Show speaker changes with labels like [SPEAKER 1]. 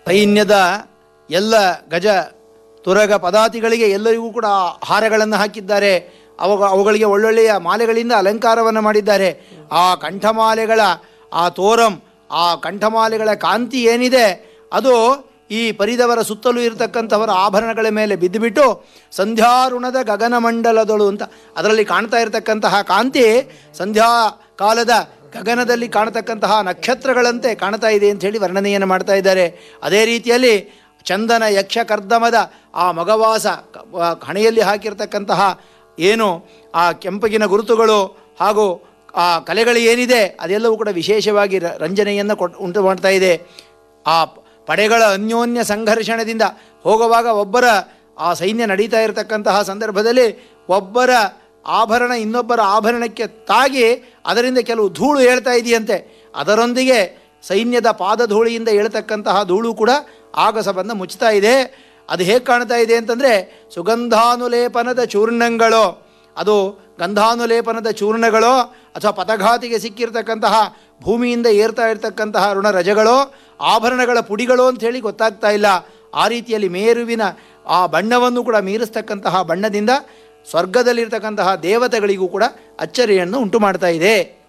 [SPEAKER 1] ಸೈನ್ಯದ ಎಲ್ಲ ಗಜ ತುರಗ ಪದಾತಿಗಳಿಗೆ ಎಲ್ಲರಿಗೂ ಕೂಡ ಹಾರಗಳನ್ನು ಹಾಕಿದ್ದಾರೆ ಅವಾಗ ಅವುಗಳಿಗೆ ಒಳ್ಳೊಳ್ಳೆಯ ಮಾಲೆಗಳಿಂದ ಅಲಂಕಾರವನ್ನು ಮಾಡಿದ್ದಾರೆ ಆ ಕಂಠಮಾಲೆಗಳ ಆ ತೋರಂ ಆ ಕಂಠಮಾಲೆಗಳ ಕಾಂತಿ ಏನಿದೆ ಅದು ಈ ಪರಿದವರ ಸುತ್ತಲೂ ಇರತಕ್ಕಂಥವರ ಆಭರಣಗಳ ಮೇಲೆ ಬಿದ್ದುಬಿಟ್ಟು ಸಂಧ್ಯಾರುಣದ ಗಗನಮಂಡಲದಳು ಅಂತ ಅದರಲ್ಲಿ ಕಾಣ್ತಾ ಇರತಕ್ಕಂತಹ ಕಾಂತಿ ಸಂಧ್ಯಾ ಕಾಲದ ಗಗನದಲ್ಲಿ ಕಾಣತಕ್ಕಂತಹ ನಕ್ಷತ್ರಗಳಂತೆ ಕಾಣ್ತಾ ಇದೆ ಅಂತ ಹೇಳಿ ವರ್ಣನೆಯನ್ನು ಮಾಡ್ತಾ ಇದ್ದಾರೆ ಅದೇ ರೀತಿಯಲ್ಲಿ ಚಂದನ ಯಕ್ಷ ಕರ್ದಮದ ಆ ಮಗವಾಸ ಕ- ಆ ಹಣೆಯಲ್ಲಿ ಹಾಕಿರ್ತಕ್ಕಂತಹ ಏನು ಆ ಕೆಂಪಗಿನ ಗುರುತುಗಳು ಹಾಗೂ ಆ ಕಲೆಗಳು ಏನಿದೆ ಅದೆಲ್ಲವೂ ಕೂಡ ವಿಶೇಷವಾಗಿ ರ- ರಂಜನೆಯನ್ನು ಕೊಟ್ಟು ಉಂಟು ಮಾಡ್ತಾ ಇದೆ ಆ ಪ- ಪಡೆಗಳ ಅನ್ಯೋನ್ಯ ಸಂಘರ್ಷಣದಿಂದ ಹೋಗುವಾಗ ಒಬ್ಬರ ಆ ಸೈನ್ಯ ನಡೀತಾ ಇರತಕ್ಕಂತಹ ಸಂದರ್ಭದಲ್ಲಿ ಒಬ್ಬರ ಆಭರಣ ಇನ್ನೊಬ್ಬರ ಆಭರಣಕ್ಕೆ ತಾಗಿ ಅದರಿಂದ ಕೆಲವು ಧೂಳು ಹೇಳ್ತಾ ಇದೆಯಂತೆ ಅದರೊಂದಿಗೆ ಸೈನ್ಯದ ಪಾದಧೂಳಿಯಿಂದ ಹೇಳ್ತಕ್ಕಂತಹ ಧೂಳು ಕೂಡ ಆಗಸವನ್ನು ಮುಚ್ತಾ ಇದೆ ಅದು ಹೇಗೆ ಕಾಣ್ತಾ ಇದೆ ಅಂತಂದರೆ ಸುಗಂಧಾನುಲೇಪನದ ಚೂರ್ಣಗಳು ಅದು ಗಂಧಾನುಲೇಪನದ ಚೂರ್ಣಗಳು ಅಥವಾ ಪದಘಾತಿಗೆ ಸಿಕ್ಕಿರ್ತಕ್ಕಂತಹ ಭೂಮಿಯಿಂದ ಏರ್ತಾ ಇರತಕ್ಕಂತಹ ಋಣರಜಗಳು ಆಭರಣಗಳ ಪುಡಿಗಳು ಅಂತ ಹೇಳಿ ಗೊತ್ತಾಗ್ತಾ ಇಲ್ಲ ಆ ರೀತಿಯಲ್ಲಿ ಮೇರುವಿನ ಆ ಬಣ್ಣವನ್ನು ಕೂಡ ಮೀರಿಸ್ತಕ್ಕಂತಹ ಬಣ್ಣದಿಂದ ಸ್ವರ್ಗದಲ್ಲಿರ್ತಕ್ಕಂತಹ ದೇವತೆಗಳಿಗೂ ಕೂಡ ಅಚ್ಚರಿಯನ್ನು ಉಂಟು ಮಾಡ್ತಾ ಇದೆ